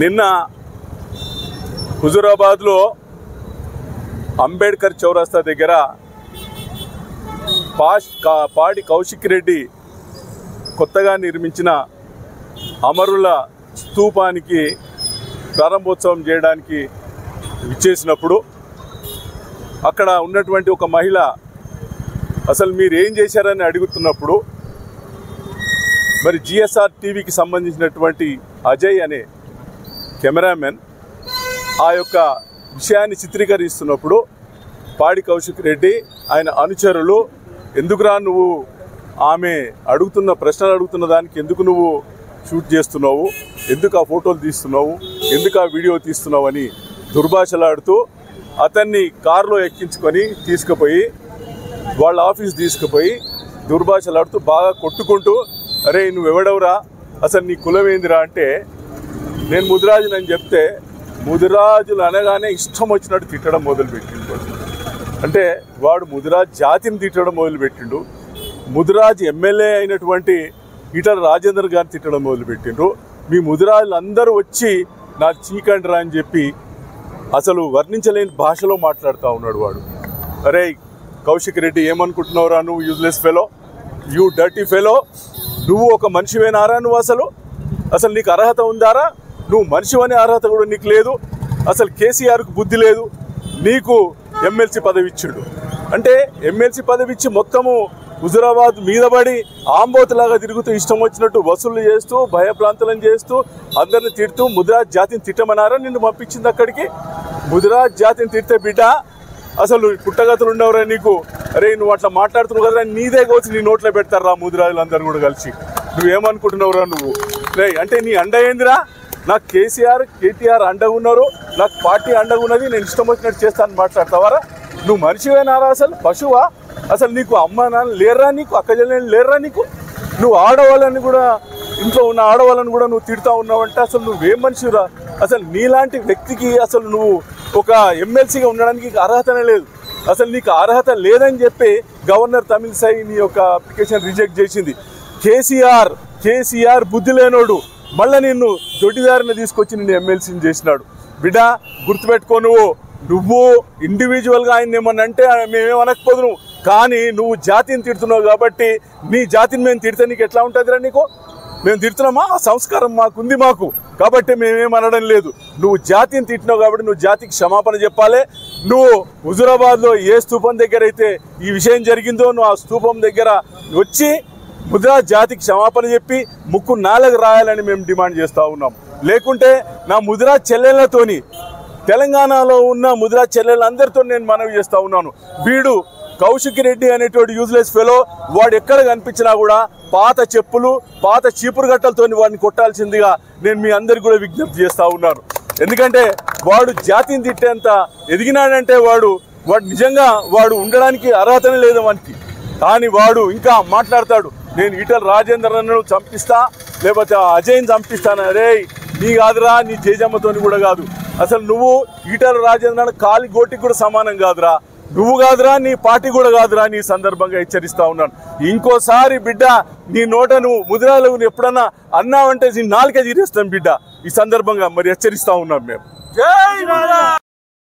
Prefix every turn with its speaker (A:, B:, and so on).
A: నిన్న హుజురాబాద్లో అంబేద్కర్ చౌరస్తా దగ్గర పాష్ కా- పాడి కౌశిక్ రెడ్డి కొత్తగా నిర్మించిన అమరుల స్తూపానికి ప్రారంభోత్సవం చేయడానికి విచ్చేసినప్పుడు అక్కడ ఉన్నటువంటి ఒక మహిళ అసలు మీరు ఏం చేశారని అడుగుతున్నప్పుడు మరి జిఎస్ఆర్ టీవీకి సంబంధించినటువంటి అజయ్ అనే కెమెరామెన్ ఆ యొక్క విషయాన్ని చిత్రీకరిస్తున్నప్పుడు పాడి కౌశిక్ రెడ్డి ఆయన అనుచరులు ఎందుకురా నువ్వు ఆమె అడుగుతున్న ప్రశ్నలు అడుగుతున్న దానికి ఎందుకు నువ్వు షూట్ చేస్తున్నావు ఎందుకు ఆ ఫోటోలు తీస్తున్నావు ఎందుకు ఆ వీడియో తీస్తున్నావు అని దుర్భాషలాడుతూ అతన్ని కారులో ఎక్కించుకొని తీసుకుపోయి వాళ్ళ ఆఫీస్ తీసుకుపోయి దుర్భాషలాడుతూ బాగా కొట్టుకుంటూ అరే నువ్వెవడవురా అసలు నీ కులం ఏందిరా అంటే నేను ముదిరాజుని అని చెప్తే ముదిరాజులు అనగానే ఇష్టం వచ్చినట్టు తిట్టడం మొదలుపెట్టిండు వాడు. అంటే వాడు ముదిరాజ్ జాతిని తిట్టడం మొదలుపెట్టిండు ముదిరాజ్ ఎమ్మెల్యే అయినటువంటి ఈటల రాజేందర్ గారిని తిట్టడం మొదలుపెట్టిండ్రు మీ ముదిరాజులు అందరూ వచ్చి నాకు చీకండ్రా అని చెప్పి అసలు వర్ణించలేని భాషలో మాట్లాడుతూ ఉన్నాడు వాడు అరే కౌశిక్ రెడ్డి ఏమనుకుంటున్నావురా నువ్వు useless fellow you dirty fellow నువ్వు ఒక మనిషివేనారా నువ్వు అసలు అసలు నీకు అర్హత ఉందారా నువ్వు మనిషి అనే అర్హత కూడా నీకు లేదు అసలు కేసీఆర్కు బుద్ధి లేదు నీకు ఎమ్మెల్సీ పదవి ఇచ్చిండు అంటే ఎమ్మెల్సీ పదవి ఇచ్చి మొత్తము హుజురాబాద్ మీద పడి ఆంబోతులాగా తిరుగుతూ ఇష్టం వచ్చినట్టు వసూలు చేస్తూ భయప్రాంతలను చేస్తూ అందరిని తిడుతూ ముదిరాజ్ జాతిని తిట్టమన్నారా నిన్ను పంపించింది అక్కడికి ముదిరాజ్ జాతిని తిడితే బిడ్డ అసలు పుట్టగతులు ఉండవురా నీకు అరే నువ్వు అట్లా మాట్లాడుతున్నావు కదరా నీదే కోసి నీ నోట్లో పెడతారా ముదిరాజులు అందరు కూడా కలిసి నువ్వేమనుకుంటున్నావురా నువ్వు రే అంటే నీ అండ ఏందిరా నాకు కేసీఆర్ కేటీఆర్ అండగా ఉన్నారు నాకు పార్టీ అండగా ఉన్నది నేను ఇష్టం వచ్చినట్టు చేస్తాను మాట్లాడతావారా నువ్వు మనిషివేనారా అసలు పశువా అసలు నీకు అమ్మ నాన్న లేరా నీకు అక్క చెల్లెలు లేరా నీకు నువ్వు ఆడవాళ్ళని కూడా ఇంట్లో ఉన్న ఆడవాళ్ళని కూడా నువ్వు తిడుతూ ఉన్నావంటే అసలు నువ్వేం మనిషిరా అసలు నీలాంటి వ్యక్తికి అసలు నువ్వు ఒక ఎమ్మెల్సీగా ఉండడానికి అర్హతనే లేదు అసలు నీకు అర్హత లేదని చెప్పి గవర్నర్ తమిళసై నీ యొక్క అప్లికేషన్ రిజెక్ట్ చేసింది కేసీఆర్ కేసీఆర్ బుద్ధి లేనోడు మళ్ళీ నిన్ను దొడ్డిదారిని తీసుకొచ్చి నిన్ను ఎమ్మెల్సీని చేసినాడు బిడ్డ గుర్తుపెట్టుకో నువ్వు నువ్వు ఇండివిజువల్గా ఆయన ఏమన్నా అంటే మేమేం అనకపోదు నువ్వు కానీ నువ్వు జాతిని తిడుతున్నావు కాబట్టి నీ జాతిని మేము తిడితే నీకు ఎట్లా ఉంటుందిరా నీకు మేము తిడుతున్నామా ఆ సంస్కారం మాకుంది మాకు కాబట్టి మేమేం అనడం లేదు నువ్వు జాతిని తిట్టినావు కాబట్టి నువ్వు జాతికి క్షమాపణ చెప్పాలి నువ్వు హుజురాబాద్లో ఏ స్తూపం దగ్గర అయితే ఈ విషయం జరిగిందో నువ్వు ఆ స్తూపం దగ్గర వచ్చి ముద్రా జాతికి క్షమాపణ చెప్పి ముక్కు నాలుగు రాయాలని మేము డిమాండ్ చేస్తూ ఉన్నాం లేకుంటే నా ముద్రా చెల్లెళ్లతోని తెలంగాణలో ఉన్న ముద్రా చెల్లెళ్ళందరితో నేను మనవి చేస్తా ఉన్నాను వీడు కౌశిక్ రెడ్డి అనేటువంటి యూజ్లెస్ ఫెలో వాడు ఎక్కడ కనిపించినా కూడా పాత చెప్పులు పాత చీపురు గట్టలతో వాడిని కొట్టాల్సిందిగా నేను మీ అందరికి కూడా విజ్ఞప్తి చేస్తా ఉన్నాను ఎందుకంటే వాడు జాతిని తిట్టేంత ఎదిగినాడంటే వాడు వాడు నిజంగా వాడు ఉండడానికి అర్హతనే లేదు వానికి కానీ వాడు ఇంకా మాట్లాడతాడు నేను ఈటల రాజేంద్రను చంపిస్తా లేకపోతే ఆ అజయ్ని చంపిస్తాను అరే నీ కాదురా నీ జేజమ్మతోని కూడా కాదు అసలు నువ్వు ఈటల రాజేంద్ర కాలి గోటికి కూడా సమానం కాదురా నువ్వు కాదురా నీ పార్టీ కూడా కాదురా నీ సందర్భంగా హెచ్చరిస్తా ఉన్నాను ఇంకోసారి బిడ్డ నీ నోట నువ్వు ముదిరాలు నువ్వు ఎప్పుడన్నా అన్నావంటే నీ నాలుక తీరేస్తాం బిడ్డ ఈ సందర్భంగా మరి హెచ్చరిస్తా ఉన్నాం మేము జై